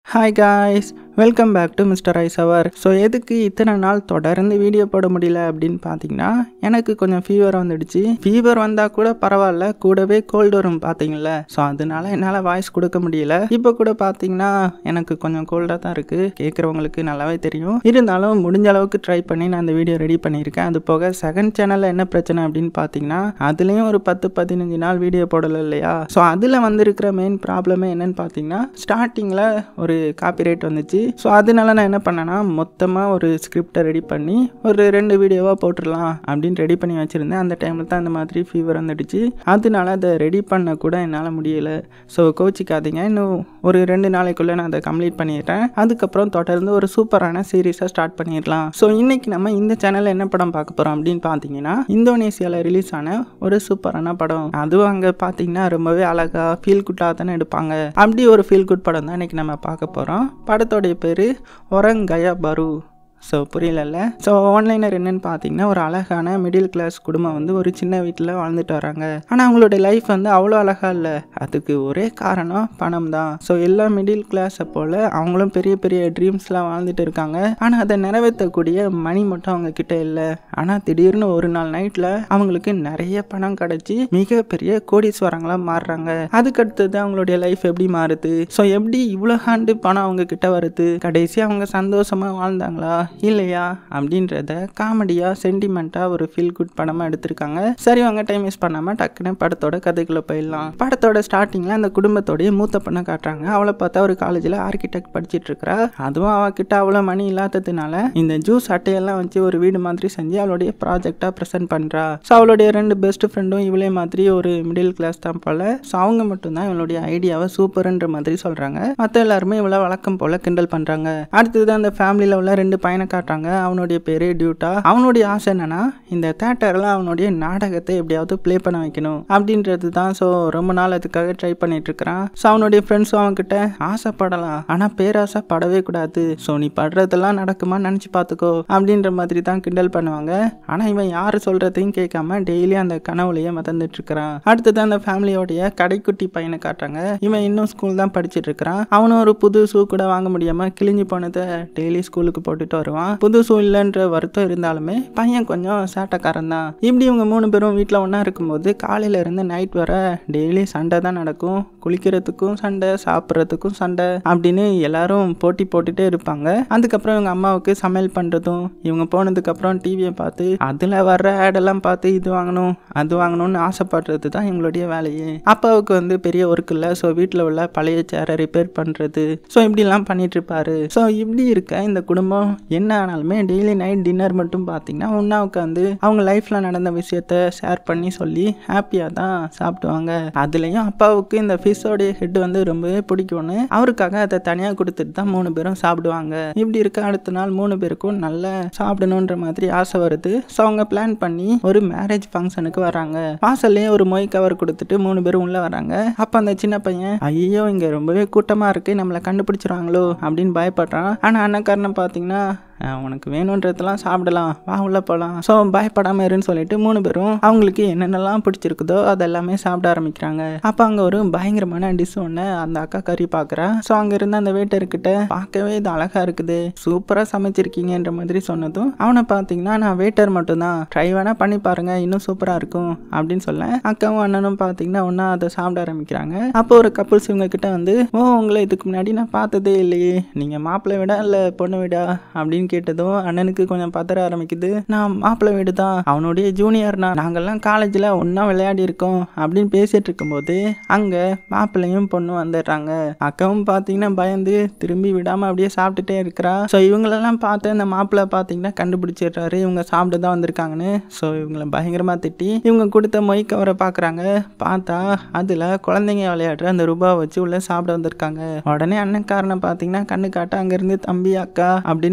hi guys welcome back to mister ice அவர் so எதுக்கு இத்தனை நாள் தொடர்ந்து வீடியோ போட முடியல அப்படின்னு பார்த்தீங்கன்னா எனக்கு கொஞ்சம் ஃபீவர் வந்துடுச்சு ஃபீவர் வந்தால் கூட பரவாயில்ல கூடவே கோல்டு வரும் பார்த்தீங்களா ஸோ அதனால என்னால் வாய்ஸ் கொடுக்க முடியல இப்போ கூட பார்த்தீங்கன்னா எனக்கு கொஞ்சம் கோல்டாக தான் இருக்குது கேட்குறவங்களுக்கு நல்லாவே தெரியும் இருந்தாலும் முடிஞ்ச அளவுக்கு ட்ரை பண்ணி நான் அந்த வீடியோ ரெடி பண்ணியிருக்கேன் அது போக செகண்ட் சேனலில் என்ன பிரச்சனை அப்படின்னு பார்த்தீங்கன்னா அதுலேயும் ஒரு பத்து பதினஞ்சு நாள் வீடியோ போடலை இல்லையா ஸோ அதில் வந்திருக்கிற மெயின் ப்ராப்ளமே என்னன்னு பார்த்தீங்கன்னா ஸ்டார்டிங்கில் ஒரு காப்பிரைட் வந்துச்சு ஸோ அதனால நான் என்ன பண்ணேன்னா மொத்தமாக ஒரு ஸ்கிரிப்டை ரெடி பண்ணி ஒரு ரெண்டு வீடியோவாக போட்டுடலாம் அப்படின்னு ரெடி பண்ணி வச்சுருந்தேன் அந்த டைமில் தான் அந்த மாதிரி ஃபீவர் வந்துடுச்சு அதனால அதை ரெடி பண்ண கூட என்னால் முடியல ஸோ கோச்சிக்காதீங்க இன்னும் ஒரு ரெண்டு நாளைக்குள்ளே நான் அதை கம்ப்ளீட் பண்ணிடுறேன் அதுக்கப்புறம் தொடர்ந்து ஒரு சூப்பரான சீரீஸாக ஸ்டார்ட் பண்ணிடலாம் ஸோ இன்னைக்கு நம்ம இந்த சேனலில் என்ன படம் பார்க்க போகிறோம் அப்படின்னு பார்த்தீங்கன்னா இந்தோனேசியாவில் ரிலீஸ் ஆன ஒரு சூப்பரான படம் அதுவும் அங்கே பார்த்தீங்கன்னா ரொம்பவே அழகாக ஃபீல் குட்டாக தானே எடுப்பாங்க அப்படி ஒரு ஃபீல் குட் படம் தான் இன்னைக்கு நம்ம பார்க்க போகிறோம் படத்தோடைய பேர் ஒரங்கயா பரு ஸோ புரியலல்ல ஸோ ஆன்லைனர் என்னன்னு பார்த்தீங்கன்னா ஒரு அழகான மிடில் கிளாஸ் குடும்பம் வந்து ஒரு சின்ன வீட்டில் வாழ்ந்துட்டு வராங்க ஆனால் அவங்களோட லைஃப் வந்து அவ்வளோ அழகாக இல்லை அதுக்கு ஒரே காரணம் பணம் தான் ஸோ எல்லா மிடில் கிளாஸை போல் அவங்களும் பெரிய பெரிய ட்ரீம்ஸ்லாம் வாழ்ந்துட்டு இருக்காங்க ஆனால் அதை நிறைவேற்றக்கூடிய மணி மட்டும் அவங்க கிட்ட இல்லை ஆனால் திடீர்னு ஒரு நாள் நைட்டில் அவங்களுக்கு நிறைய பணம் கிடச்சி மிகப்பெரிய கோடீஸ்வரங்களாக மாறுறாங்க அதுக்கடுத்தது அவங்களுடைய லைஃப் எப்படி மாறுது ஸோ எப்படி இவ்வளோ ஆண்டு பணம் அவங்க கிட்ட வருது கடைசி அவங்க சந்தோஷமாக வாழ்ந்தாங்களா இல்லையா அப்படின்றத காமெடியாக சென்டிமெண்ட்டாக ஒரு ஃபீல் குட் படமாக எடுத்திருக்காங்க சரி வாங்க டைம் வேஸ்ட் பண்ணாமல் டக்குன்னு படத்தோட கதைக்குள்ளே போயிடலாம் படத்தோட ஸ்டார்டிங்கில் அந்த குடும்பத்தோடைய மூத்த பொண்ணை காட்டுறாங்க அவளை பார்த்தா ஒரு காலேஜில் ஆர்கிடெக்ட் படிச்சிட்டு இருக்கா அதுவும் அவகிட்ட அவ்வளோ மணி இல்லாததுனால இந்த ஜூஸ் அட்டையெல்லாம் வச்சு ஒரு வீடு மாதிரி செஞ்சு அவளுடைய ப்ராஜெக்டாக ப்ரெசென்ட் பண்ணுறா ஸோ அவளுடைய ரெண்டு பெஸ்ட் ஃப்ரெண்டும் இவளே மாதிரி ஒரு மிடில் கிளாஸ் தான் போல ஸோ அவங்க மட்டும்தான் இவளுடைய ஐடியாவை சூப்பர்ன்ற மாதிரி சொல்கிறாங்க மற்ற எல்லாருமே இவளை வழக்கம் போல் கிண்டல் பண்ணுறாங்க அடுத்தது அந்த ஃபேமிலியில் உள்ள ரெண்டு பையனை காட்டுறாங்க அவனுடைய பேரு டியூட்டா அவனுடைய ஆசை என்னன்னா இந்த தேட்டரில் அவனுடைய நாடகத்தை எப்படியாவது ப்ளே பண்ண வைக்கணும் அப்படின்றது தான் ஸோ ரொம்ப நாள் அதுக்காக ட்ரை பண்ணிட்டு இருக்கிறான் ஸோ அவனுடைய ஃப்ரெண்ட்ஸும் அவன்கிட்ட ஆசைப்படலாம் ஆனால் பேராசை படவே கூடாது ஸோ நீ படுறதெல்லாம் நடக்குமா நினச்சி பார்த்துக்கோ அப்படின்ற மாதிரி தான் கிண்டல் பண்ணுவாங்க ஆனால் இவன் யார் சொல்கிறதையும் கேட்காம டெய்லி அந்த கனவுலையே மறந்துட்டு இருக்கிறான் அடுத்தது அந்த ஃபேமிலியோடைய கடைக்குட்டி பையனை காட்டுறாங்க இவன் இன்னும் ஸ்கூல் தான் படிச்சுட்டு இருக்கிறான் அவனும் ஒரு புது ஷூ கூட வாங்க முடியாமல் கிழிஞ்சு போனதை டெய்லி ஸ்கூலுக்கு போட்டுட்டு வருவான் புது ஷூ இல்லைன்ற வருத்தம் இருந்தாலுமே பையன் கொஞ்சம் சேட்டைக்காரன் தான் இப்படி இவங்க மூணு பேரும் வீட்டில் ஒன்றா இருக்கும்போது காலையில இருந்து நைட் வர டெய்லி சண்டை தான் நடக்கும் குளிக்கிறதுக்கும் சண்டை சாப்பிட்றதுக்கும் சண்டை அப்படின்னு எல்லாரும் போட்டி போட்டுட்டே இருப்பாங்க அதுக்கப்புறம் இவங்க அம்மாவுக்கு சமையல் பண்ணுறதும் இவங்க போனதுக்கப்புறம் டிவியை பார்த்து அதில் வர்ற ஆடெல்லாம் பார்த்து இது வாங்கணும் அது வாங்கணும்னு ஆசைப்படுறது தான் எங்களுடைய வேலையே அப்பாவுக்கு வந்து பெரிய ஒர்க் இல்லை ஸோ வீட்டில் உள்ள பழைய சேரை ரிப்பேர் பண்ணுறது ஸோ இப்படிலாம் பண்ணிட்டு இருப்பாரு ஸோ இப்படி இருக்க இந்த குடும்பம் என்ன ஆனாலுமே டெய்லி நைட் டின்னர் மட்டும் பார்த்தீங்கன்னா ஒன்றா உட்காந்து அவங்க லைஃப்பில் நடந்த விஷயத்த ஷேர் பண்ணி சொல்லி ஹாப்பியாக தான் சாப்பிடுவாங்க அதுலேயும் அப்பாவுக்கு இந்த ஃபிஷ்ஷோடைய ஹெட் வந்து ரொம்பவே பிடிக்கும்னு அவருக்காக அதை தனியாக கொடுத்துட்டு தான் மூணு பேரும் சாப்பிடுவாங்க இப்படி இருக்க அடுத்த நாள் மூணு பேருக்கும் நல்ல சாப்பிடணுன்ற மாதிரி ஆசை வருது ஸோ அவங்க பிளான் பண்ணி ஒரு மேரேஜ் ஃபங்க்ஷனுக்கு வராங்க வாசல்லே ஒரு மொய் கவர் கொடுத்துட்டு மூணு பேரும் உள்ளே வராங்க அப்போ அந்த சின்ன பையன் ஐயோ இங்கே ரொம்பவே கூட்டமாக இருக்கு நம்மளை கண்டுபிடிச்சிருவாங்களோ அப்படின்னு பயப்படுறான் ஆனால் அண்ணக்காரனை பார்த்தீங்கன்னா அஹ் உனக்கு வேணுன்றதெல்லாம் சாப்பிடலாம் வா உள்ள போகலாம் ஸோ பயப்படாமல் இருன்னு சொல்லிட்டு மூணு பேரும் அவங்களுக்கு என்னென்னலாம் பிடிச்சிருக்குதோ அதெல்லாமே சாப்பிட ஆரம்பிக்கிறாங்க அப்போ அங்கே ஒரு பயங்கரமான டிஷ் ஒன்று அந்த அக்கா கறி பார்க்குறா ஸோ அங்கே இருந்த அந்த வேட்டர்கிட்ட பார்க்கவே இது அழகாக இருக்குது சூப்பராக சமைச்சிருக்கீங்கன்ற மாதிரி சொன்னதும் அவனை பார்த்தீங்கன்னா நான் வேட்டர் மட்டும்தான் ட்ரை வேணால் பண்ணி பாருங்க இன்னும் சூப்பராக இருக்கும் அப்படின்னு சொல்ல அக்காவும் அண்ணனும் பார்த்தீங்கன்னா ஒன்றா அதை சாப்பிட ஆரம்பிக்கிறாங்க அப்போ ஒரு கப்புள்ஸ் இவங்க கிட்ட வந்து ஓ உங்களை இதுக்கு முன்னாடி நான் பார்த்ததே இல்லையே நீங்கள் மாப்பிள்ளை விடா இல்லை பொண்ணு விடா அப்படின்னு கேட்டதும் அண்ணனுக்கு கொஞ்சம் பதற ஆரம்பிக்குது நான் மாப்பிள்ளை வீடு தான் அவனுடைய ஜூனியர்னா நாங்கெல்லாம் காலேஜில் ஒன்றா விளையாடி இருக்கோம் அப்படின்னு பேசிட்டு இருக்கும்போது அங்கே மாப்பிள்ளையும் பொண்ணும் வந்துடுறாங்க அக்காவும் பார்த்தீங்கன்னா பயந்து திரும்பி விடாமல் அப்படியே சாப்பிட்டுட்டே இருக்கிறா ஸோ இவங்களெல்லாம் பார்த்து அந்த மாப்பிள்ளை பார்த்தீங்கன்னா கண்டுபிடிச்சிடுறாரு இவங்க சாப்பிட்டு தான் வந்திருக்காங்கன்னு ஸோ இவங்கள பயங்கரமாக திட்டி இவங்க கொடுத்த மொய் கவரை பார்க்குறாங்க பார்த்தா அதில் குழந்தைங்க விளையாடுற அந்த ரூபாவை வச்சு உள்ள சாப்பிட வந்திருக்காங்க உடனே அண்ணன்காரனை பார்த்தீங்கன்னா கண்ணு காட்ட அங்கேருந்து தம்பி அக்கா அப்படின்னு மூணு பேரும்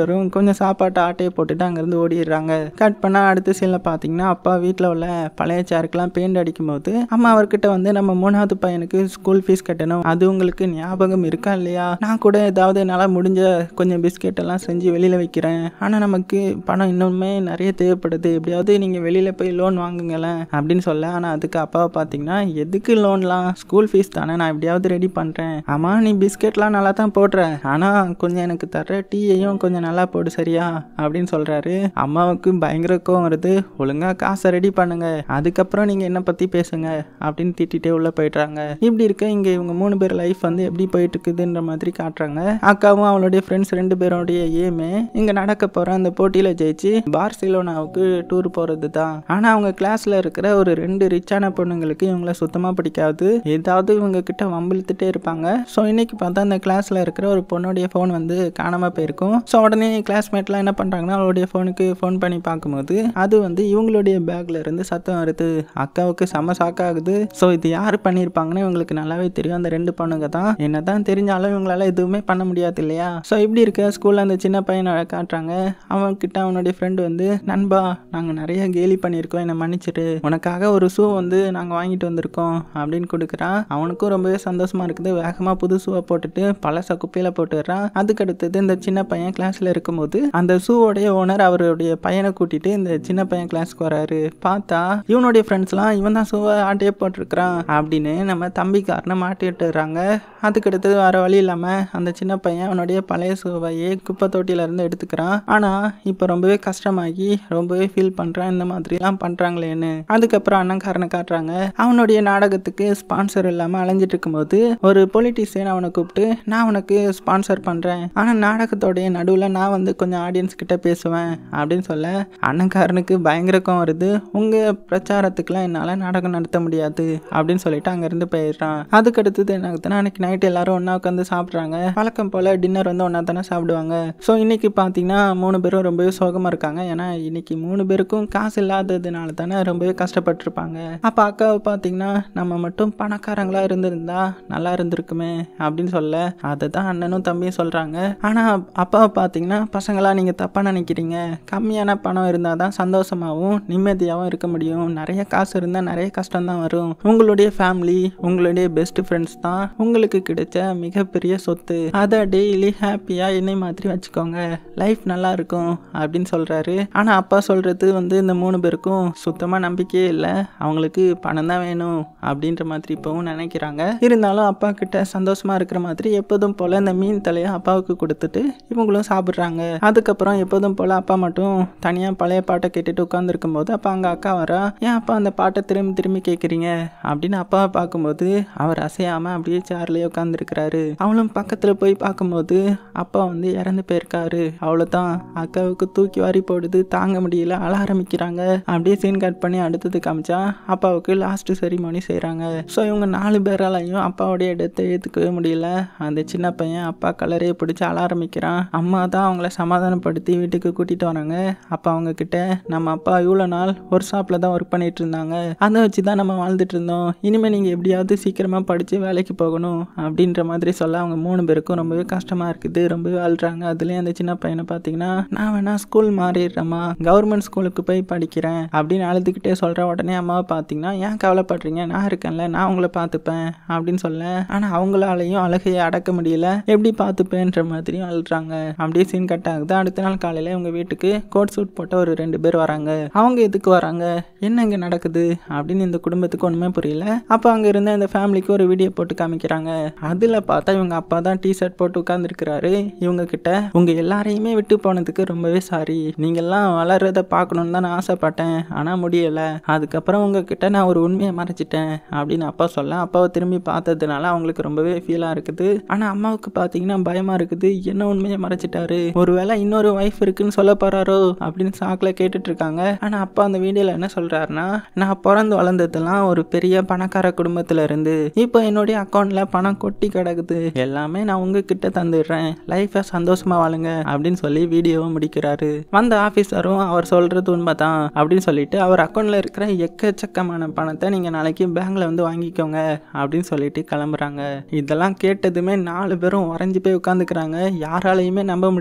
கோல்டரும் கொஞ்சம் சாப்பாட்டு ஆட்டையை போட்டுட்டு அங்கேருந்து ஓடிடுறாங்க கட் பண்ணால் அடுத்த சீனில் பார்த்தீங்கன்னா அப்பா வீட்டில் உள்ள பழைய சேருக்கெல்லாம் பெயிண்ட் அடிக்கும் போது அம்மா அவர்கிட்ட வந்து நம்ம மூணாவது பையனுக்கு ஸ்கூல் ஃபீஸ் கட்டணும் அது உங்களுக்கு ஞாபகம் இருக்கா இல்லையா நான் கூட ஏதாவது என்னால் முடிஞ்ச கொஞ்சம் பிஸ்கெட் எல்லாம் செஞ்சு வெளியில் வைக்கிறேன் ஆனால் நமக்கு பணம் இன்னுமே நிறைய தேவைப்படுது எப்படியாவது நீங்கள் வெளியில் போய் லோன் வாங்குங்களேன் அப்படின்னு சொல்ல ஆனால் அதுக்கு அப்பாவை பார்த்தீங்கன்னா எதுக்கு லோன்லாம் ஸ்கூல் ஃபீஸ் தானே நான் எப்படியாவது ரெடி பண்ணுறேன் ஆமாம் நீ பிஸ்கெட்லாம் நல்லா தான் போடுற ஆனால் கொஞ்சம் எனக்கு தர டீயையும் கொஞ்சம் நல்லா போடு சரியா அப்படின்னு சொல்கிறாரு அம்மாவுக்கு பயங்கர கோவம் வருது ஒழுங்காக காசை ரெடி பண்ணுங்க அதுக்கப்புறம் நீங்கள் என்ன பற்றி பேசுங்க அப்படின்னு திட்டிகிட்டே உள்ளே போயிடுறாங்க இப்படி இருக்க இங்கே இவங்க மூணு பேர் லைஃப் வந்து எப்படி போயிட்டு இருக்குதுன்ற மாதிரி காட்டுறாங்க அக்காவும் அவளுடைய ஃப்ரெண்ட்ஸ் ரெண்டு பேரோடைய ஏமே இங்கே நடக்க போகிற அந்த போட்டியில் ஜெயிச்சு பார்சிலோனாவுக்கு டூர் போகிறது தான் ஆனால் அவங்க கிளாஸில் இருக்கிற ஒரு ரெண்டு ரிச்சான பொண்ணுங்களுக்கு இவங்கள சுத்தமாக பிடிக்காது ஏதாவது இவங்க கிட்ட வம்பிழுத்துட்டே இருப்பாங்க ஸோ இன்னைக்கு பார்த்தா அந்த கிளாஸில் இருக்கிற ஒரு பொண்ணுடைய ஃபோன் வந்து காணாமல் போயிருக்கும் ஸோ உடனே கிளாஸ்மேட்லாம் என்ன பண்ணுறாங்கன்னா அவளுடைய ஃபோனுக்கு ஃபோன் பண்ணி பார்க்கும்போது அது வந்து இவங்களுடைய பேக்ல இருந்து சத்தம் வருது அக்காவுக்கு செம சாக்காகுது ஸோ இது யார் பண்ணியிருப்பாங்கன்னு இவங்களுக்கு நல்லாவே தெரியும் அந்த ரெண்டு பொண்ணுங்க தான் என்னதான் தெரிஞ்சாலும் இவங்களால எதுவுமே பண்ண முடியாது இல்லையா ஸோ இப்படி இருக்க ஸ்கூலில் அந்த சின்ன பையனை காட்டுறாங்க அவன் கிட்ட அவனுடைய ஃப்ரெண்டு வந்து நண்பா நாங்கள் நிறைய கேலி பண்ணியிருக்கோம் என்னை மன்னிச்சிட்டு உனக்காக ஒரு ஷூ வந்து நாங்கள் வாங்கிட்டு வந்திருக்கோம் அப்படின்னு கொடுக்குறான் அவனுக்கும் ரொம்பவே சந்தோஷமா இருக்குது வேகமாக புது ஷூவை போட்டுட்டு பழச குப்பையில் போட்டுடுறான் அதுக்கு அடுத்தது இந்த சின்ன பையன் கிளாஸில் இருக்கும்போது அந்த ஷூவோடைய ஓனர் அவருடைய பையனை கூட்டிட்டு இந்த சின்ன பையன் கிளாஸ்க்கு வராரு பார்த்தா இவனுடைய ஃப்ரெண்ட்ஸ்லாம் இவன் தான் ஷூவை ஆட்டையே போட்டிருக்கிறான் அப்படின்னு நம்ம தம்பிக்காரனை மாட்டி விட்டுறாங்க அதுக்கு அடுத்தது வர வழி இல்லாமல் அந்த சின்ன பையன் அவனுடைய பழைய ஷூவையே குப்பை தொட்டியிலேருந்து எடுத்துக்கிறான் ஆனால் இப்போ ரொம்பவே கஷ்டமாகி ரொம்பவே ஃபீல் பண்ணுறான் இந்த மாதிரிலாம் பண்ணுறாங்களேன்னு அதுக்கப்புறம் அண்ணன்காரனை காட்டுறாங்க அவனுடைய நாடகத்துக்கு ஸ்பான்சர் இல்லாமல் அலைஞ்சிட்டு இருக்கும்போது ஒரு பொலிட்டிஷியன் அவனை கூப்பிட்டு நான் உனக்கு ஸ்பான்சர் பண்ணுறேன் ஆனால் நாடகத்தோடைய நடுவில் நான் வந்து கொஞ்சம் ஆடியன்ஸ் கிட்ட பேசுவேன் அப்படின்னு சொல்ல அண்ணன்காரனுக்கு பயங்கர கோவம் வருது உங்கள் பிரச்சாரத்துக்குலாம் என்னால் நாடகம் நடத்த முடியாது அப்படின்னு சொல்லிட்டு அங்கேருந்து போயிடுறான் அதுக்கு அடுத்தது என்ன ஆகுதுன்னா அன்னைக்கு நைட் எல்லாரும் ஒன்றா உட்காந்து சாப்பிட்றாங்க வழக்கம் போல் டின்னர் வந்து ஒன்றா தானே சாப்பிடுவாங்க ஸோ இன்னைக்கு பார்த்தீங்கன்னா மூணு பேரும் ரொம்பவே சோகமாக இருக்காங்க ஏன்னா இன்னைக்கு மூணு பேருக்கும் காசு இல்லாததுனால தானே ரொம்பவே கஷ்டப்பட்டிருப்பாங்க அப்போ அக்காவை பார்த்தீங்கன்னா நம்ம மட்டும் பணக்காரங்களா இருந்திருந்தா நல்லா இருந்திருக்குமே அப்படின்னு சொல்ல அதை தான் அண்ணனும் தம்பியும் சொல்கிறாங்க ஆனால் அப்பாவை பார்த்தீங்கன்னா பசங்களா நீங்கள் தப்பாக நினைக்கிறீங்க கம்மியான பணம் இருந்தால் தான் சந்தோஷமாகவும் நிம்மதியாகவும் இருக்க முடியும் நிறைய காசு இருந்தால் நிறைய கஷ்டம் தான் வரும் உங்களுடைய ஃபேமிலி உங்களுடைய பெஸ்ட் ஃப்ரெண்ட்ஸ் தான் உங்களுக்கு கிடைச்ச மிகப்பெரிய சொத்து அதை டெய்லி ஹாப்பியாக என்னை மாதிரி வச்சுக்கோங்க லைஃப் நல்லா இருக்கும் அப்படின்னு சொல்கிறாரு ஆனால் அப்பா சொல்கிறது வந்து இந்த மூணு பேருக்கும் சுத்தமாக நம்பிக்கையே இல்லை அவங்களுக்கு பணம் தான் வேணும் அப்படின்ற மாதிரி இப்போவும் நினைக்கிறாங்க இருந்தாலும் அப்பா கிட்ட சந்தோஷமா இருக்கிற மாதிரி எப்போதும் போல இந்த மீன் தலையை அப்பாவுக்கு கொடுத்துட்டு இவங்களும் சாப்பிட்றாங்க அதுக்கப்புறம் எப்போதும் போல அப்பா மட்டும் தனியாக பழைய பாட்டை கேட்டுட்டு உட்காந்துருக்கும் போது அப்போ அங்கே அக்கா வரா ஏன் அப்பா அந்த பாட்டை திரும்பி திரும்பி கேட்குறீங்க அப்படின்னு அப்பாவை பார்க்கும்போது அவர் அசையாமல் அப்படியே சேர்லேயே உட்காந்துருக்கிறாரு அவளும் பக்கத்தில் போய் பார்க்கும்போது அப்பா வந்து இறந்து போயிருக்காரு அவ்வளோதான் அக்காவுக்கு தூக்கி வாரி போடுது தாங்க முடியல அழ ஆரம்பிக்கிறாங்க அப்படியே சீன் கட் பண்ணி அடுத்தது காமிச்சா அப்பாவுக்கு லாஸ்ட் செரிமோனி செய்கிறாங்க ஸோ இவங்க நாலு பேராலையும் அப்பாவுடைய இடத்தை ஏற்றுக்கவே முடியல அந்த சின்ன பையன் அப்பா கலரே பிடிச்சி அழ ஆரம்பிக்கிறான் அம்மா தான் அவங்கள சமாதானப்படுத்தி வீட்டுக்கு கூட்டிகிட்டு வராங்க அப்போ அவங்க கிட்ட நம்ம அப்பா இவ்வளோ நாள் ஒர்க் ஷாப்பில் தான் ஒர்க் பண்ணிட்டு இருந்தாங்க அதை வச்சு தான் நம்ம வாழ்ந்துட்டு இருந்தோம் இனிமேல் நீங்கள் எப்படியாவது சீக்கிரமாக படித்து வேலைக்கு போகணும் அப்படின்ற மாதிரி சொல்ல அவங்க மூணு பேருக்கும் ரொம்பவே கஷ்டமாக இருக்குது ரொம்பவே அழுறாங்க அதுலேயும் அந்த சின்ன பையனை பார்த்தீங்கன்னா நான் வேணா ஸ்கூல் மாறிடுறேம்மா கவர்மெண்ட் ஸ்கூலுக்கு போய் படிக்கிறேன் அப்படின்னு அழுதுகிட்டே சொல்கிற உடனே அம்மாவை பார்த்தீங்கன்னா ஏன் கவலைப்படுறீங்க நான் இருக்கேன்ல நான் உங்களை பார்த்துப்பேன் அப்படின்னு சொல்ல ஆனால் அவங்களாலையும் அழுகையை அடக்க முடியல எப்படி பார்த்துப்பேன்ற மாதிரியும் அழுறாங்க அப்படியே சீன் கட் ஆகுது அடுத்த நாள் காலையில் இவங்க வீட்டுக்கு கோட் சூட் போட்ட ஒரு ரெண்டு பேர் வராங்க அவங்க எதுக்கு வராங்க என்ன இங்கே நடக்குது அப்படின்னு இந்த குடும்பத்துக்கு ஒன்றுமே புரியல அப்போ அங்கே இருந்த இந்த ஃபேமிலிக்கு ஒரு வீடியோ போட்டு காமிக்கிறாங்க அதில் பார்த்தா இவங்க அப்பா தான் டி ஷர்ட் போட்டு உட்காந்துருக்கிறாரு இவங்க கிட்ட உங்க எல்லாரையுமே விட்டு போனதுக்கு ரொம்பவே சாரி நீங்கெல்லாம் வளர்றத பார்க்கணுன்னு தான் நான் ஆசைப்பட்டேன் ஆனால் முடியல அதுக்கப்புறம் உங்ககிட்ட நான் ஒரு உண்மையை மறைச்சிட்டேன் அப்படின்னு அப்பா சொல்ல அப்பாவை திரும்பி பார்த்ததுனால அவங்களுக்கு ரொம்பவே ஃபீலாக இருக்குது ஆனால் அம்மாவுக்கு பார்த்தீங்கன்னா பயமாக இருக்குது என்ன உண்மையை மறைச்சிட்டாரு ஒருவேளை இன்னொரு ஒய்ஃப் இருக்குன்னு சொல்ல போறாரோ அப்படின்னு சாக்கில் கேட்டுட்டு இருக்காங்க ஆனால் அப்பா அந்த வீடியோவில் என்ன சொல்றாருன்னா நான் பிறந்து வளர்ந்ததெல்லாம் ஒரு பெரிய பணக்கார குடும்பத்துல இருந்து இப்போ என்னுடைய அக்கௌண்ட்ல பணம் கொட்டி கிடக்குது எல்லாமே நான் உங்ககிட்ட தந்துடுறேன் லைஃபை சந்தோஷமா வாழுங்க அப்படின்னு சொல்லி வீடியோவை முடிக்கிறாரு வந்த ஆஃபீஸரும் அவர் சொல்றது உண்மைதான் அப்படின்னு சொல்லிட்டு அவர் அக்கௌண்ட்ல இருக்கிற எக்கச்சக்கமான பணத்தை நீங்க நாளைக்கு பேங்க்ல வந்து வாங்கிக்கோங்க அப்படின்னு சொல்லிட்டு கிளம்புறாங்க இதெல்லாம் கேட்டதுமே நாலு பேரும் உறைஞ்சு போய் உட்காந்துக்கிறாங்க யாராலையுமே நம்ப முடியல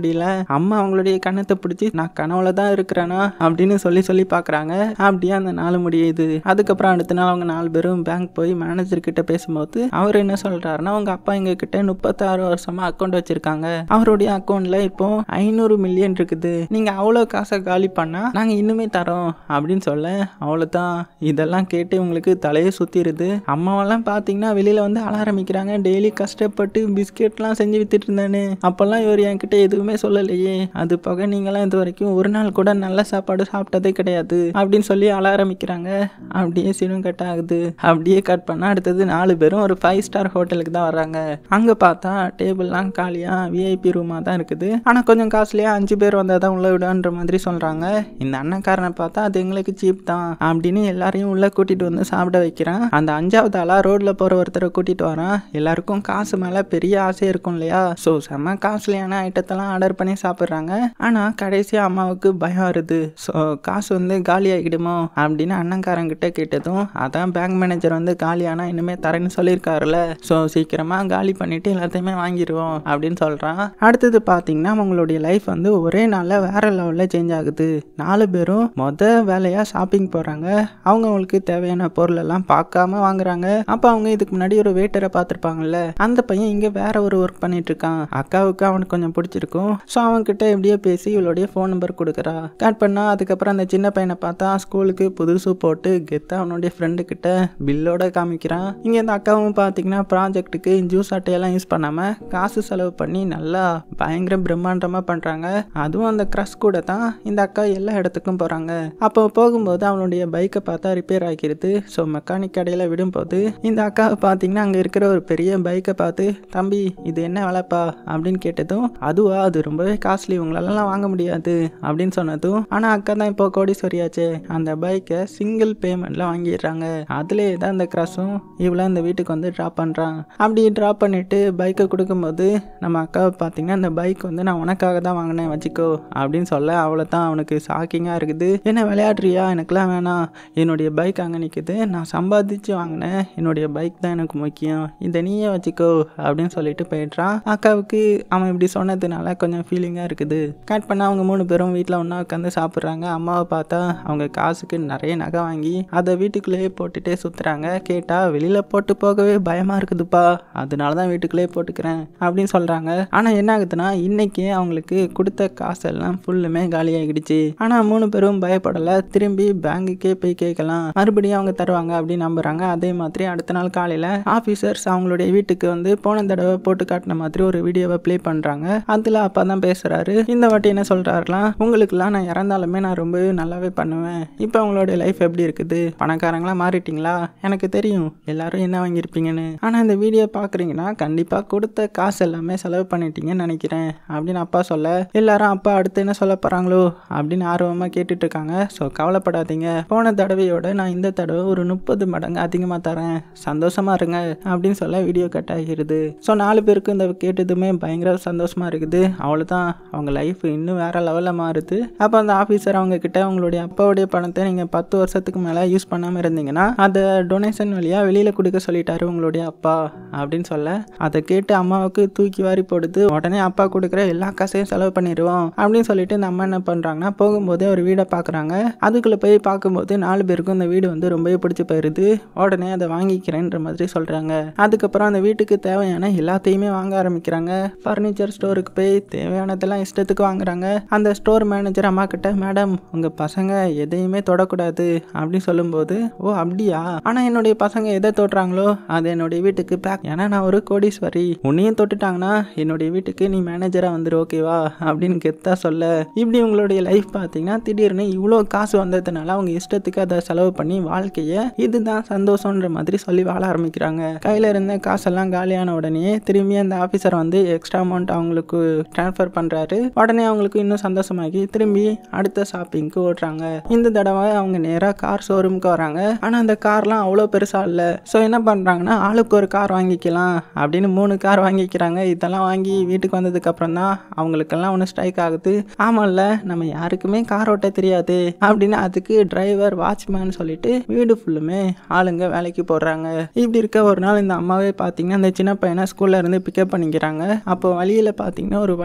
முடியல அம்மா அவங்களுடைய கண்ணத்தை பிடிச்சி நான் கனவுல தான் இருக்கிறேனா அப்படின்னு சொல்லி சொல்லி பார்க்குறாங்க அப்படியே அந்த நாள் முடியுது அதுக்கப்புறம் அடுத்த நாள் அவங்க நாலு பேரும் பேங்க் போய் மேனேஜர் கிட்ட பேசும்போது அவர் என்ன சொல்றாருன்னா உங்க அப்பா எங்க கிட்ட முப்பத்தாறு வருஷமா அக்கௌண்ட் வச்சிருக்காங்க அவருடைய அக்கௌண்ட்ல இப்போ ஐநூறு மில்லியன் இருக்குது நீங்க அவ்வளோ காசை காலி பண்ணா நாங்க இன்னுமே தரோம் அப்படின்னு சொல்ல அவ்வளோதான் இதெல்லாம் கேட்டு உங்களுக்கு தலையை சுத்திருது அம்மாவெல்லாம் பார்த்தீங்கன்னா வெளியில வந்து அழ ஆரம்பிக்கிறாங்க டெய்லி கஷ்டப்பட்டு பிஸ்கெட்லாம் செஞ்சு வித்துட்டு இருந்தேன்னு அப்பெல்லாம் இவர் என்கிட்ட எதுவுமே சொல்லலையே அது போக நீங்களாம் இது வரைக்கும் ஒரு நாள் கூட நல்ல சாப்பாடு சாப்பிட்டதே கிடையாது அப்படின்னு சொல்லி அழ ஆரம்பிக்கிறாங்க அப்படியே சீனும் கட் ஆகுது அப்படியே கட் பண்ணா அடுத்தது நாலு பேரும் ஒரு ஃபைவ் ஸ்டார் ஹோட்டலுக்கு தான் வர்றாங்க அங்க பார்த்தா டேபிள்லாம் காலியா விஐபி ரூமா தான் இருக்குது ஆனா கொஞ்சம் காஸ்ட்லியா அஞ்சு பேர் வந்தால் தான் உள்ள விடுன்ற மாதிரி சொல்றாங்க இந்த அண்ணன்காரனை பார்த்தா அது எங்களுக்கு சீப் தான் அப்படின்னு எல்லாரையும் உள்ள கூட்டிட்டு வந்து சாப்பிட வைக்கிறான் அந்த அஞ்சாவது ஆளா ரோட்ல போற ஒருத்தரை கூட்டிட்டு வரான் எல்லாருக்கும் காசு மேல பெரிய ஆசை இருக்கும் இல்லையா ஸோ செம்ம காஸ்ட்லியான ஐட்டத்தெல்லாம் ஆர்டர் பண்ணி சாப்பிட்றாங்க ஆனா கடைசியா அம்மாவுக்கு பயம் வருது ஸோ காசு வந்து காலி ஆகிடுமோ அப்படின்னு அண்ணன்காரங்கிட்ட கேட்டதும் அதான் பேங்க் மேனேஜர் வந்து காலியானா இனிமே தரேன்னு சொல்லியிருக்காருல்ல ஸோ சீக்கிரமா காலி பண்ணிட்டு எல்லாத்தையுமே வாங்கிடுவோம் அப்படின்னு சொல்றான் அடுத்தது பார்த்தீங்கன்னா அவங்களுடைய லைஃப் வந்து ஒரே நாளில் வேற லெவலில் சேஞ்ச் ஆகுது நாலு பேரும் மொத வேலையா ஷாப்பிங் போறாங்க அவங்கவுங்களுக்கு தேவையான பொருள் எல்லாம் பார்க்காம வாங்குறாங்க அப்போ அவங்க இதுக்கு முன்னாடி ஒரு வெயிட்டரை பார்த்துருப்பாங்கல்ல அந்த பையன் இங்க வேற ஒரு ஒர்க் பண்ணிட்டு இருக்கான் அக்காவுக்கு அவனுக்கு கொஞ்சம் பிடிச்சிருக்கும் ஸோ அவன்கிட்ட எப்படியோ பேசி இவளுடைய ஃபோன் நம்பர் கொடுக்குறா கட் பண்ணா அதுக்கப்புறம் அந்த சின்ன பையனை பார்த்தா ஸ்கூலுக்கு புதுசு போட்டு கெத்தா அவனுடைய ஃப்ரெண்டு கிட்ட பில்லோட காமிக்கிறான் இங்க இந்த அக்காவும் பார்த்தீங்கன்னா ப்ராஜெக்ட்டுக்கு ஜூஸ் அட்டையெல்லாம் யூஸ் பண்ணாம காசு செலவு பண்ணி நல்லா பயங்கர பிரம்மாண்டமா பண்றாங்க அதுவும் அந்த க்ரஷ் கூட தான் இந்த அக்கா எல்லா இடத்துக்கும் போறாங்க அப்போ போகும்போது அவனுடைய பைக்கை பார்த்தா ரிப்பேர் ஆகிருது ஸோ மெக்கானிக் கடையில் விடும்போது இந்த அக்காவை பார்த்தீங்கன்னா அங்கே இருக்கிற ஒரு பெரிய பைக்கை பார்த்து தம்பி இது என்ன வேலைப்பா அப்படின்னு கேட்டதும் அதுவா அது ரொம்பவே காஸ்ட்லி உங்களாலலாம் வாங்க முடியாது அப்படின்னு சொன்னதும் ஆனால் அக்கா தான் இப்போ கோடீஸ்வரியாச்சே அந்த பைக்கை சிங்கிள் பேமெண்ட்டில் வாங்கிடுறாங்க அதுலேயே தான் இந்த க்ரஷும் இவ்வளோ இந்த வீட்டுக்கு வந்து ட்ராப் பண்ணுறான் அப்படி ட்ராப் பண்ணிவிட்டு பைக்கை கொடுக்கும்போது நம்ம அக்காவை பார்த்தீங்கன்னா இந்த பைக் வந்து நான் உனக்காக தான் வாங்கினேன் வச்சுக்கோ அப்படின்னு சொல்ல அவ்வளோ தான் அவனுக்கு ஷாக்கிங்காக இருக்குது என்ன விளையாடுறியா எனக்குலாம் வேணாம் என்னுடைய பைக் அங்கே நிற்குது நான் சம்பாதிச்சு வாங்கினேன் என்னுடைய பைக் தான் எனக்கு முக்கியம் இதை நீயே வச்சுக்கோ அப்படின்னு சொல்லிட்டு போயிடுறான் அக்காவுக்கு அவன் இப்படி சொன்னதுனால கொஞ்சம் ஃபீலிங்காக இருக்குது கட் பண்ண அவங்க மூணு பேரும் வீட்டில் ஒன்றா உட்காந்து சாப்பிட்றாங்க அம்மாவை பார்த்தா அவங்க காசுக்கு நிறைய நகை வாங்கி அதை வீட்டுக்குள்ளேயே போட்டுட்டே சுற்றுறாங்க கேட்டால் வெளியில் போட்டு போகவே பயமாக இருக்குதுப்பா அதனால தான் வீட்டுக்குள்ளேயே போட்டுக்கிறேன் அப்படின்னு சொல்கிறாங்க ஆனால் என்ன ஆகுதுன்னா இன்னைக்கு அவங்களுக்கு கொடுத்த காசெல்லாம் ஃபுல்லுமே காலியாகிடுச்சு ஆனால் மூணு பேரும் பயப்படலை திரும்பி பேங்குக்கே போய் கேட்கலாம் மறுபடியும் அவங்க தருவாங்க அப்படின்னு நம்புறாங்க அதே மாதிரி அடுத்த நாள் காலையில் ஆஃபீஸர்ஸ் அவங்களுடைய வீட்டுக்கு வந்து போன தடவை போட்டு காட்டின மாதிரி ஒரு வீடியோவை ப்ளே பண்ணுறாங்க அதில் அப்பா தான் பேசுகிறாரு இந்த வாட்டி என்ன சொல்கிறாருலாம் உங்களுக்குலாம் நான் இறந்தாலுமே நான் ரொம்பவே நல்லாவே பண்ணுவேன் இப்போ உங்களுடைய லைஃப் எப்படி இருக்குது பணக்காரங்களா மாறிட்டீங்களா எனக்கு தெரியும் எல்லாரும் என்ன வாங்கியிருப்பீங்கன்னு ஆனால் இந்த வீடியோ பார்க்குறீங்கன்னா கண்டிப்பாக கொடுத்த காசு எல்லாமே செலவு பண்ணிட்டீங்கன்னு நினைக்கிறேன் அப்படின்னு அப்பா சொல்ல எல்லாரும் அப்பா அடுத்து என்ன சொல்ல போகிறாங்களோ அப்படின்னு ஆர்வமாக கேட்டுட்டு இருக்காங்க ஸோ கவலைப்படாதீங்க போன தடவையோட நான் இந்த தடவை ஒரு முப்பது மடங்கு அதிகமாக தரேன் சந்தோஷமா இருங்க அப்படின்னு சொல்ல வீடியோ கட் ஆகிருது ஸோ நாலு பேருக்கு இந்த கேட்டதுமே பயங்கர சந்தோஷமா இருக்குது அவ்வளோதான் அவங்க லைஃப் இன்னும் வேற லெவலில் மாறுது அப்போ அந்த ஆஃபீஸர் அவங்க கிட்ட உங்களுடைய அப்பாவுடைய பணத்தை நீங்கள் பத்து வருஷத்துக்கு மேலே யூஸ் பண்ணாமல் இருந்தீங்கன்னா அதை டொனேஷன் வழியாக வெளியில் கொடுக்க சொல்லிட்டாரு உங்களுடைய அப்பா அப்படின்னு சொல்ல அதை கேட்டு அம்மாவுக்கு தூக்கி வாரி போடுது உடனே அப்பா கொடுக்குற எல்லா காசையும் செலவு பண்ணிடுவோம் அப்படின்னு சொல்லிட்டு இந்த அம்மா என்ன பண்ணுறாங்கன்னா போகும்போதே ஒரு வீடை பார்க்குறாங்க அதுக்குள்ளே போய் பார்க்கும்போது நாலு பேருக்கும் இந்த வீடு வந்து ரொம்பவே பிடிச்சி போயிருது உடனே அதை வாங்கிக்கிறேன்ற மாதிரி சொல்கிறாங்க அதுக்கப்புறம் அந்த வீட்டுக்கு தேவையான எல்லாத்தையுமே வாங்க ஆரம்பிக்கிறாங்க ஃபர்னிச்சர் ஸ்டோருக்கு போய் தேவையானதெல்லாம் இஷ்டத்துக்கு வாங்குறாங்க அந்த ஸ்டோர் மேனேஜர் அம்மா கிட்ட மேடம் உங்கள் பசங்க எதையுமே தொடக்கூடாது அப்படின்னு சொல்லும்போது ஓ அப்படியா ஆனால் என்னுடைய பசங்க எதை தொடுறாங்களோ அது என்னுடைய வீட்டுக்கு பேக் ஏன்னா நான் ஒரு கோடீஸ்வரி உன்னையும் தொட்டுட்டாங்கன்னா என்னுடைய வீட்டுக்கு நீ மேனேஜராக வந்துரு ஓகேவா அப்படின்னு கெத்தா சொல்ல இப்படி உங்களுடைய லைஃப் பார்த்தீங்கன்னா திடீர்னு இவ்வளோ காசு வந்ததுனால அவங்க இஷ்டத்துக்கு அதை செலவு பண்ணி வாழ்க்கையை இதுதான் சந்தோஷன்ற மாதிரி சொல்லி வாழ ஆரம்பிக்கிறாங்க கையில் இருந்த காசெல்லாம் காலியான உடனே திரும்பி அந்த ஆஃபீஸர் வந்து எக்ஸ்ட்ரா அமௌண்ட் அவங்களுக்கு ட்ரான்ஸ்ஃபர் பண்ணுறாரு உடனே அவங்களுக்கு இன்னும் சந்தோஷமாகி திரும்பி அடுத்த ஷாப்பிங்க்கு ஓடுறாங்க இந்த தடவை அவங்க நேராக கார் ஷோரூமுக்கு வராங்க ஆனால் அந்த கார்லாம் அவ்வளோ பெருசாக இல்லை ஸோ என்ன பண்ணுறாங்கன்னா ஆளுக்கு ஒரு கார் வாங்கிக்கலாம் அப்படின்னு மூணு கார் வாங்கிக்கிறாங்க இதெல்லாம் வாங்கி வீட்டுக்கு வந்ததுக்கப்புறம் தான் அவங்களுக்கெல்லாம் ஒன்று ஸ்ட்ரைக் ஆகுது ஆமாம்ல நம்ம யாருக்குமே கார் ஓட்ட தெரியாது அப்படின்னு அதுக்கு டிரைவர் வாட்ச்மேன் சொல்லிட்டு வீடு ஃபுல்லுமே ஆளுங்க வேலைக்கு போடுறாங்க இப்படி இருக்க ஒரு நாள் இந்த அம்மாவே பார்த்தீங்கன்னா அந்த சின்ன பையனை ஸ்கூல்ல இருந்து பிக்கப் பண்ணிக்கிறாங்க அப்போ வழியில் பார்த்தீங்கன்னா ஒரு வயல்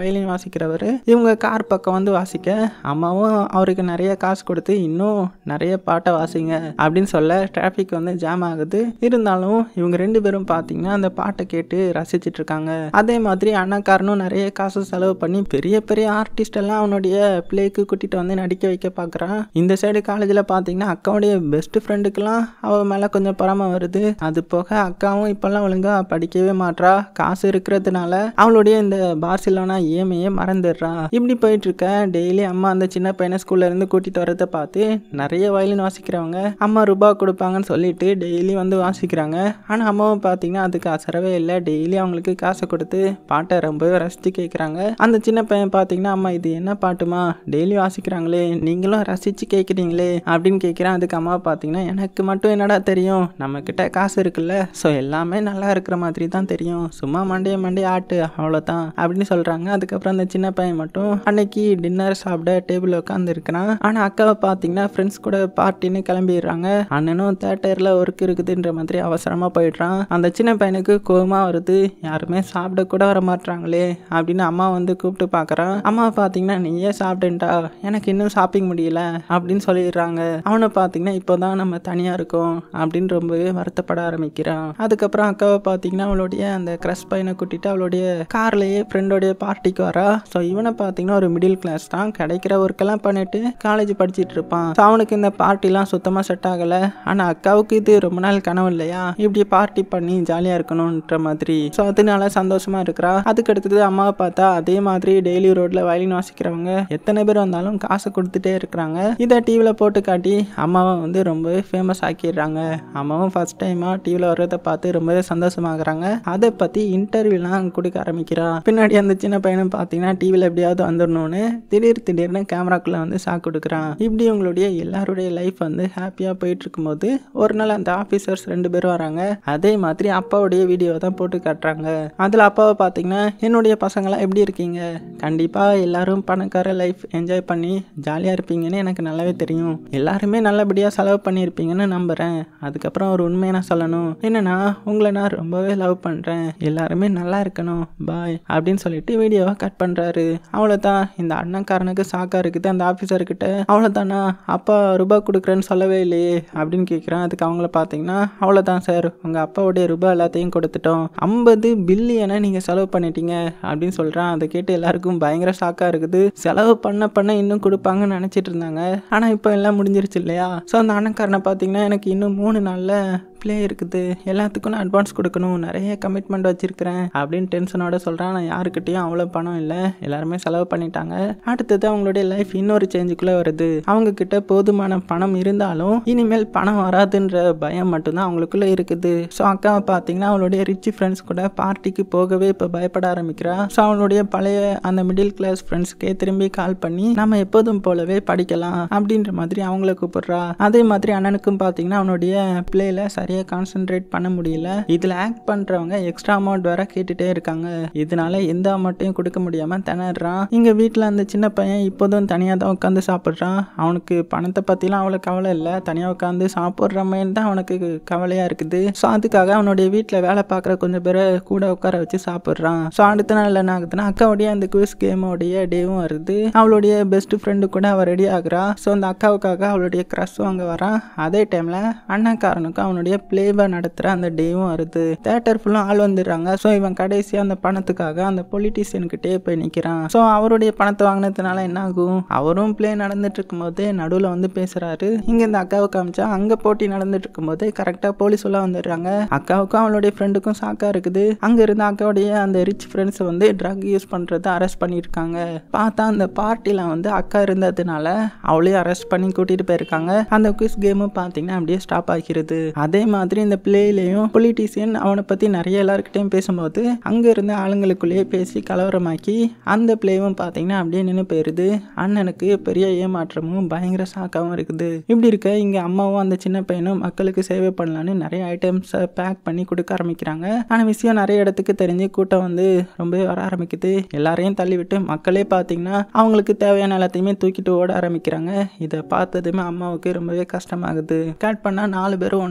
வயலின் வாசிக்கிறவர் இவங்க கார் பக்கம் வந்து வாசிக்க அம்மாவும் அவருக்கு நிறைய காசு கொடுத்து இன்னும் நிறைய பாட்டை வாசிங்க அப்படின்னு சொல்ல டிராஃபிக் வந்து ஜாம் ஆகுது இருந்தாலும் இவங்க ரெண்டு பேரும் பார்த்தீங்கன்னா அந்த பாட்டை கேட்டு ரசிச்சிட்டு இருக்காங்க அதே மாதிரி அண்ணாக்காரனும் நிறைய காசு செலவு பண்ணி பெரிய பெரிய ஆர்டிஸ்ட் எல்லாம் அவனுடைய பிளேக்கு கூட்டிட்டு வந்து நடிக்க வைக்க பார்க்குறான் இந்த சைடு காலேஜில் பார்த்தீங்கன்னா அக்காவுடைய பெஸ்ட் ஃப்ரெண்டுக்கெல்லாம் அவ மேலே கொஞ்சம் பொறாம வருது அது போக அக்காவும் இப்போல்லாம் ஒழுங்கா படிக்கவே மாட்றா காசு இருக்கிறதுனால அவளுடைய இந்த பார்சிலோனா இஎம்ஐயே மறந்துடுறா இப்படி போயிட்டு இருக்க டெய்லி அம்மா அந்த சின்ன பையனை ஸ்கூல்ல இருந்து கூட்டிட்டு வரதை பார்த்து நிறைய வயலின் வாசிக்கிறவங்க அம்மா ரூபாய் கொடுப்பாங்கன்னு சொல்லிட்டு டெய்லி வந்து வாசிக்கிறாங்க ஆனால் அம்மாவும் பார்த்தீங்கன்னா அதுக்கு அசரவே இல்லை டெய்லி அவங்களுக்கு காசை கொடுத்து பாட்டை ரொம்பவே ரசித்து கேட்குறாங்க அந்த சின்ன பையன் பார்த்தீங்கன்னா அம்மா இது என்ன பாட்டுமா டெய்லி வாசிக்கிறாங்களே நீங்களும் ரசித்து கேட்குறீங்களே அப்படின்னு கேட்குறேன் அதுக்கு அம்மா பார்த்தீங்கன்னா எனக்கு மட்டும் என்னடா தெரியும் நம்மக்கிட்ட காசு இருக்குல்ல ஸோ எல்லாமே நல்லா இருக்கிற மாதிரி தான் தெரியும் சும்மா மண்டைய மண்டைய ஆட்டு அவ்வளோதான் அப்படின்னு சொல்கிறாங்க அதுக்கப்புறம் அந்த சின்ன பையன் மட்டும் அன்னைக்கு டின்னர் சாப்பிட டேபிள் உட்காந்து இருக்கிறான் ஆனால் அக்காவை பார்த்தீங்கன்னா ஃப்ரெண்ட்ஸ் கூட பார்ட்டின்னு கிளம்பிடுறாங்க அண்ணனும் தேட்டரில் ஒர்க் இருக்குதுன்ற மாதிரி அவசரமாக போயிடுறான் அந்த சின்ன பையனுக்கு கோவமாக வருது யாருமே சாப்பிட கூட வர மாட்றாங்களே அப்படின்னு அம்மா வந்து கூப்பிட்டு பார்க்குறான் அம்மா பார்த்தீங்கன்னா நீயே சாப்பிட்டேன்டா எனக்கு இன்னும் ஷாப்பிங் முடியல அப்படின்னு சொல்லிடுறாங்க அவனை பார்த்தீங்கன்னா இப்போ தான் நம்ம தனியாக இருக்கோம் அப்படின்னு ரொம்பவே வருத்தப்பட ஆரம்பிக்கிறான் அதுக்கப்புறம் அக்காவை பார்த்தீங்கன்னா அவளுடைய அந்த க்ரஷ் பையனை கூட்டிட்டு அவளுடைய கார்லயே ஃப்ரெண்டோடைய பார்ட்டிக்கு வரா ஸோ இவனை பார்த்தீங்கன்னா ஒரு மிடில் கிளாஸ் தான் கிடைக்கிற ஒர்க்கெல்லாம் பண்ணிட்டு காலேஜ் படிச்சிட்டு இருப்பான் ஸோ அவனுக்கு இந்த பார்ட்டிலாம் சுத்தமாக செட் ஆகலை ஆனால் அக்காவுக்கு இது ரொம்ப நாள் கனவு இல்லையா இப்படி பார்ட்டி பண்ணி ஜாலியாக இருக்கணுன்ற மாதிரி ஸோ அதனால சந்தோஷமா இருக்கிறா அதுக்கு அடுத்தது அம்மாவை பார்த்தா அதே மாதிரி டெய்லி ரோட்ல வயலின் வாசிக்கிறவங்க எத்தனை பேர் வந்தாலும் காசு கொடுத்துட்டே இருக்கிறாங்க இதை டிவியில் போட்டு காட்டி அம்மாவை வந்து ரொம்பவே ஃபேமஸ் ஆக்கிடுறாங்க அம்மாவும் ஃபர்ஸ்ட் டைமாக டிவியில் வர்றதை பார்த்து ரொம்பவே சந்தோஷமாகறாங்க அதை பற்றி இன்டர்வியூலாம் கொடுக்க ஆரம்பிக்கிறா பின்னாடி அந்த சின்ன பையனும் பார்த்தீங்கன்னா டிவியில் எப்படியாவது வந்துடணும்னு திடீர் திடீர்னு கேமராக்குள்ளே வந்து சாக்கு கொடுக்குறான் இப்படி உங்களுடைய எல்லாருடைய லைஃப் வந்து ஹாப்பியாக போயிட்டு இருக்கும்போது ஒரு நாள் அந்த ஆஃபீஸர்ஸ் ரெண்டு பேரும் வராங்க அதே மாதிரி அப்பாவுடைய வீடியோ தான் போட்டு காட்டுறாங்க அதில் அப்பாவை பார்த்தீங்கன்னா என்னுடைய பசங்களாம் எப்படி இருக்கீங்க கண்டிப்பாக எல்லாரும் பணக்கார லைஃப் என்ஜாய் பண்ணி ஜாலியாக இருப்பீங்கன்னு எனக்கு நல்லாவே தெரியும் எல்லாருமே நல்லபடியாக செலவு பண்ணியிருப்பீங்கன்னு நம்புகிறேன் அதுக்கப்புறம் ஒரு உண்மையை நான் சொல்லணும் என்னன்னா உங்களை நான் ரொம்பவே லவ் பண்ணுறேன் எல்லாருமே நல்லா இருக்கணும் பாய் அப்படின்னு சொல்லிட்டு வீடியோவை கட் பண்ணுறாரு அவ்வளோதான் இந்த அண்ணன்காரனுக்கு சாக்கா இருக்குது அந்த ஆஃபீஸர்கிட்ட அவ்வளோதானா அப்பா ரூபாய் கொடுக்குறேன்னு சொல்லவே இல்லையே அப்படின்னு கேட்குறேன் அதுக்கு அவங்கள பார்த்தீங்கன்னா அவ்வளோதான் சார் உங்கள் அப்பாவுடைய ரூபாய் எல்லாத்தையும் கொடுத்துட்டோம் ஐம்பது பில்லியனை நீங்கள் செலவு பண்ணிட்டீங்க அப்படின்னு சொல்கிறான் அதை கேட்டு எல்லாருக்கும் பயங்கர ஷாக்காக இருக்குது செலவு பண்ண பண்ண இன்னும் கொடுப்பாங்கன்னு நினச்சிட்டு இருந்தாங்க ஆனால் இப்போ எல்லாம் முடிஞ்சிருச்சு இல்லையா ஸோ அந்த அண்ணன்காரனை பார்த்தீங்கன்னா எனக்கு இன்னும் மூணு நாளில் ப்ளே இருக்குது எல்லாத்துக்கும் நான் அட்வான்ஸ் கொடுக்கணும் நிறைய கமிட்மெண்ட் வச்சிருக்கிறேன் அப்படின்னு டென்ஷனோட சொல்கிறான் நான் யாருக்கிட்டேயும் அவ்வளோ பணம் இல்லை எல்லாருமே செலவு பண்ணிட்டாங்க அடுத்தது அவங்களுடைய லைஃப் இன்னொரு சேஞ்சுக்குள்ளே வருது அவங்க கிட்ட போதுமான பணம் இருந்தாலும் இனிமேல் பணம் வராதுன்ற பயம் மட்டும்தான் அவங்களுக்குள்ள இருக்குது ஸோ அக்காவை பார்த்தீங்கன்னா அவளுடைய ரிச் ஃப்ரெண்ட்ஸ் கூட பார்ட்டிக்கு போகவே இப்போ பயப்பட ஆரம்பிக்கிறா ஸோ அவளுடைய பழைய அந்த மிடில் கிளாஸ் ஃப்ரெண்ட்ஸ்க்கே திரும்பி கால் பண்ணி நம்ம எப்போதும் போலவே படிக்கலாம் அப்படின்ற மாதிரி அவங்கள கூப்பிடுறா அதே மாதிரி அண்ணனுக்கும் பார்த்தீங்கன்னா அவனுடைய பிளேல சரியாக கான்சென்ட்ரேட் பண்ண முடியல இதில் ஆக்ட் பண்ணுறவங்க எக்ஸ்ட்ரா அமௌண்ட் வேற கேட்டுட்டே இருக்காங்க இதனால எந்த அமௌண்ட்டையும் கொடுக்க முடியாமல் திணறான் இங்கே வீட்டில் அந்த சின்ன பையன் இப்போதும் தனியாக தான் உட்காந்து சாப்பிட்றான் அவனுக்கு பணத்தை பற்றிலாம் அவ்வளோ கவலை இல்லை தனியாக உட்காந்து சாப்பிட்றமேன்னு தான் அவனுக்கு கவலையாக இருக்குது ஸோ அதுக்காக அவனுடைய வீட்டில் வேலை பார்க்குற கொஞ்சம் பேரை கூட உட்கார வச்சு சாப்பிட்றான் ஸோ அடுத்த நாள் என்ன ஆகுதுன்னா அக்காவுடைய அந்த குவிஸ் கேமோடைய டேவும் வருது அவளுடைய பெஸ்ட் ஃப்ரெண்டு கூட அவள் ரெடி ஆகுறா ஸோ அந்த அக்காவுக்காக அவளுடைய க்ரஷும் அங்கே வரான் அதே டைமில் அண்ணாக்காரனுக்கும் அவனுடைய பிளேவை நடத்துகிற அந்த டேவும் வருது தேட்டர் ஃபுல்லும் ஆள் வந்துடுறாங்க ஸோ இவன் கடைசியாக அந்த பணத்துக்காக அந்த பொலிட்டீஷியன்கிட்டே போய் நிற்கிறான் ஸோ அவருடைய பணத்தை வாங்கினதுனால என்ன ஆகும் அவரும் பிளே நடந்துட்டு இருக்கும்போதே நடுவில் வந்து பேசுகிறாரு இங்கே இந்த அக்காவை காமிச்சா அங்கே போட்டி நடந்துட்டு இருக்கும்போது கரெக்டாக போலீஸ் உள்ள வந்துடுறாங்க அக்காவுக்கும் அவளுடைய ஃப்ரெண்டுக்கும் சாக்கா இருக்குது அங்கே இருந்த அக்காவுடைய அந்த ரிச் ஃப்ரெண்ட்ஸ் வந்து ட்ரக் யூஸ் பண்ணுறத அரெஸ்ட் பண்ணியிருக்காங்க பார்த்தா அந்த பார்ட்டியில் வந்து அக்கா இருந்ததுனால அவளையும் அரெஸ்ட் பண்ணி கூட்டிகிட்டு போயிருக்காங்க அந்த குவிஸ் கேமும் பார்த்தீங்கன்னா அப்படியே ஸ்டாப் ஆகிறது அதே மாதிரி இந்த பிளேலையும் பொலிட்டீஷியன் அவனை பற்றி நிறைய எல்லாருக்கிட்டையும் பேசும்போது அங்கே இருந்த ஆளுங்களுக்குள்ளேயே பேசி கலவரமாக்கி அந்த பிளேவும் பார்த்தீங்கன்னா அப்படியே நின்று போயிருது அண்ணனுக்கு பெரிய ஏமாற்றமும் பயங்கர சாக்காவும் இருக்குது இப்படி இருக்க இங்கே அம்மாவும் அந்த சின்ன பையனும் மக்களுக்கு சேவை பண்ணலான்னு நிறைய ஐட்டம்ஸை பேக் பண்ணி கொடுக்க ஆரம்பிக்கிறாங்க ஆனால் விஷயம் நிறைய இடத்துக்கு தெரிஞ்சு கூட்டம் வந்து ரொம்பவே வர ஆரம்பிக்குது எல்லாரையும் தள்ளிவிட்டு மக்களே பார்த்தீங்கன்னா அவங்களுக்கு தேவையான எல்லாத்தையுமே தூக்கிட்டு ஓட ஆரம்பிக்கிறாங்க இதை பார்த்ததுமே அம்மாவுக்கு ரொம்பவே கஷ்டமாகுது கேட் பண்ணால் நாலு பேரும் ஒன்றா டைனிங்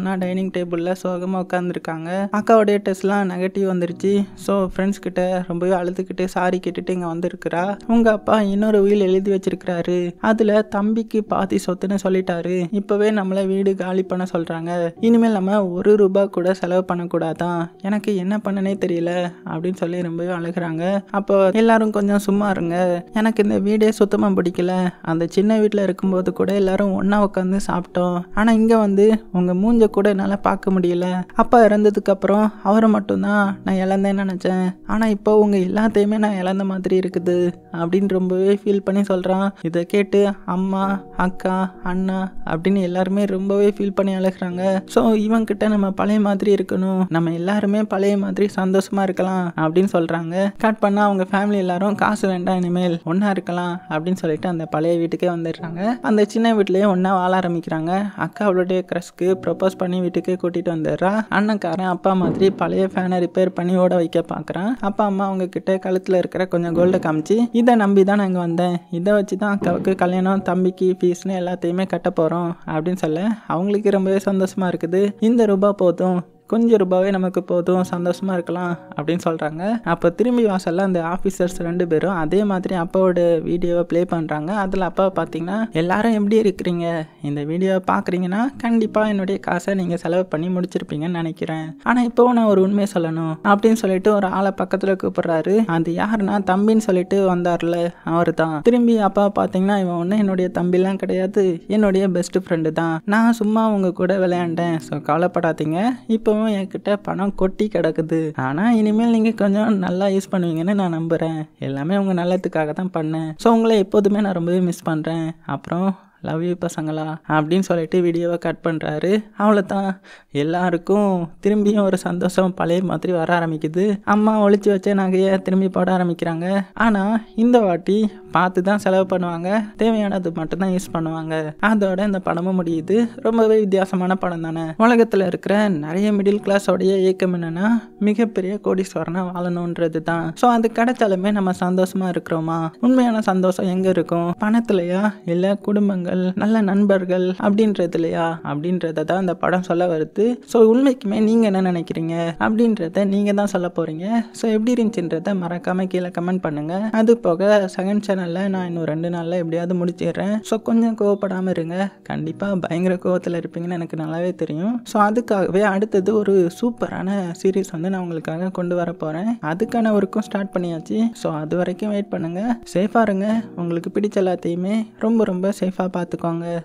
டைனிங் டேபிளில் சோகமாக உட்காந்துருக்காங்க அக்காவுடைய டெஸ்ட்லாம் நெகட்டிவ் வந்துருச்சு ஸோ ஃப்ரெண்ட்ஸ் கிட்ட ரொம்பவே அழுதுகிட்டு சாரி கேட்டுட்டு இங்கே வந்திருக்கிறா உங்கள் அப்பா இன்னொரு வீல் எழுதி வச்சிருக்கிறாரு அதில் தம்பிக்கு பாதி சொத்துன்னு சொல்லிட்டாரு இப்போவே நம்மளை வீடு காலி பண்ண சொல்கிறாங்க இனிமேல் நம்ம ஒரு ரூபா கூட செலவு பண்ணக்கூடாதான் எனக்கு என்ன பண்ணனே தெரியல அப்படின்னு சொல்லி ரொம்பவே அழுகிறாங்க அப்போ எல்லாரும் கொஞ்சம் சும்மா இருங்க எனக்கு இந்த வீடே சுத்தமாக பிடிக்கல அந்த சின்ன வீட்டில் இருக்கும்போது கூட எல்லாரும் ஒன்றா உட்காந்து சாப்பிட்டோம் ஆனால் இங்கே வந்து உங்கள் மூஞ்ச கூட என்னால் பார்க்க முடியல அப்பா இறந்ததுக்கப்புறம் அவரை மட்டும்தான் நான் இழந்தேன்னு நினச்சேன் ஆனால் இப்போ உங்கள் எல்லாத்தையுமே நான் இழந்த மாதிரி இருக்குது அப்படின்னு ரொம்பவே ஃபீல் பண்ணி சொல்கிறான் இதை கேட்டு அம்மா அக்கா அண்ணா அப்படின்னு எல்லாருமே ரொம்பவே ஃபீல் பண்ணி அழுகிறாங்க ஸோ இவன்கிட்ட நம்ம பழைய மாதிரி இருக்கணும் நம்ம எல்லாருமே பழைய மாதிரி சந்தோஷமா இருக்கலாம் அப்படின்னு சொல்கிறாங்க கட் பண்ணால் அவங்க ஃபேமிலி எல்லாரும் காசு வேண்டாம் இனிமேல் ஒன்றா இருக்கலாம் அப்படின்னு சொல்லிட்டு அந்த பழைய வீட்டுக்கே வந்துடுறாங்க அந்த சின்ன வீட்லேயே ஒன்றா வாழ ஆரம்பிக்கிறாங்க அக்கா அவளுடைய க்ரஷ்க்கு ப்ரப்போஸ் பண்ணி வீட்டுக்கே கூட்டிகிட்டு வந்துடுறா அண்ணன்காரன் அப்பா மாதிரி பழைய ஃபேனை ரிப்பேர் பண்ணி ஓட வைக்க பார்க்குறான் அப்பா அம்மா அவங்க கிட்ட கழுத்தில் இருக்கிற கொஞ்சம் கோல்டை காமிச்சு இதை நம்பி தான் நான் இங்கே வந்தேன் இதை வச்சு தான் அக்காவுக்கு கல்யாணம் தம்பிக்கு ஃபீஸ்னு எல்லாத்தையுமே கட்ட போகிறோம் அப்படின்னு சொல்ல அவங்களுக்கு ரொம்பவே சந்தோஷமா இருக்குது இந்த ரூபா போதும் கொஞ்சம் ரூபாவே நமக்கு போதும் சந்தோஷமா இருக்கலாம் அப்படின்னு சொல்கிறாங்க அப்போ திரும்பி வாசல்ல அந்த ஆஃபீஸர்ஸ் ரெண்டு பேரும் அதே மாதிரி அப்பாவோட வீடியோவை ப்ளே பண்ணுறாங்க அதில் அப்பா பார்த்தீங்கன்னா எல்லாரும் எப்படி இருக்கிறீங்க இந்த வீடியோவை பார்க்குறீங்கன்னா கண்டிப்பாக என்னுடைய காசை நீங்கள் செலவு பண்ணி முடிச்சிருப்பீங்கன்னு நினைக்கிறேன் ஆனால் இப்போ நான் ஒரு உண்மையை சொல்லணும் அப்படின்னு சொல்லிட்டு ஒரு ஆளை பக்கத்தில் கூப்பிடுறாரு அது யாருன்னா தம்பின்னு சொல்லிட்டு வந்தார்ல அவர் தான் திரும்பி அப்பா பார்த்தீங்கன்னா இவன் ஒன்றும் என்னுடைய தம்பிலாம் கிடையாது என்னுடைய பெஸ்ட் ஃப்ரெண்டு தான் நான் சும்மா உங்க கூட விளையாண்டேன் ஸோ கவலைப்படாதீங்க இப்போவும் என்கிட்ட பணம் கொட்டி கிடக்குது ஆனால் இனிமேல் நீங்கள் கொஞ்சம் நல்லா யூஸ் பண்ணுவீங்கன்னு நான் நம்புகிறேன் எல்லாமே உங்கள் நல்லதுக்காக தான் பண்ணேன் ஸோ உங்களை எப்போதுமே நான் ரொம்பவே மிஸ் பண்ணுறேன் அப்புறம் லவ் யூ பசங்களா அப்படின்னு சொல்லிட்டு வீடியோவை கட் பண்ணுறாரு அவ்வளோதான் எல்லாருக்கும் திரும்பியும் ஒரு சந்தோஷம் பழைய மாதிரி வர ஆரம்பிக்குது அம்மா ஒழிச்சு வச்ச நகையை திரும்பி போட ஆரம்பிக்கிறாங்க ஆனால் இந்த வாட்டி பார்த்து தான் செலவு பண்ணுவாங்க தேவையானது மட்டும்தான் யூஸ் பண்ணுவாங்க அதோட இந்த படமும் முடியுது ரொம்பவே வித்தியாசமான படம் தானே உலகத்தில் இருக்கிற நிறைய மிடில் கிளாஸோடைய இயக்கம் என்னன்னா மிகப்பெரிய கோடீஸ்வரனா வாழணுன்றது தான் ஸோ அது கிடைச்சாலுமே நம்ம சந்தோஷமா இருக்கிறோமா உண்மையான சந்தோஷம் எங்க இருக்கும் பணத்துலையா இல்லை குடும்பங்கள் நல்ல நண்பர்கள் அப்படின்றதுலையா அப்படின்றத தான் இந்த படம் சொல்ல வருது ஸோ உண்மைக்குமே நீங்க என்ன நினைக்கிறீங்க அப்படின்றத நீங்க தான் சொல்ல போறீங்க ஸோ எப்படி இருந்துச்சுன்றத மறக்காம கீழே கமெண்ட் பண்ணுங்க அது போக செகண்ட் சேனல்ல நான் இன்னும் ரெண்டு நாள்ல எப்படியாவது முடிச்சிடுறேன் ஸோ கொஞ்சம் கோவப்படாம இருங்க கண்டிப்பா பயங்கர கோவத்தில் இருப்பீங்கன்னு எனக்கு நல்லாவே தெரியும் ஸோ அதுக்காகவே அடுத்தது ஒரு சூப்பரான சீரீஸ் வந்து நான் உங்களுக்காக கொண்டு வர போறேன் அதுக்கான ஒர்க்கும் ஸ்டார்ட் பண்ணியாச்சு ஸோ அது வரைக்கும் வெயிட் பண்ணுங்க சேஃபா இருங்க உங்களுக்கு பிடிச்ச எல்லாத்தையுமே ரொம்ப ரொம்ப சேஃபாக பார்த்துக்கோங்க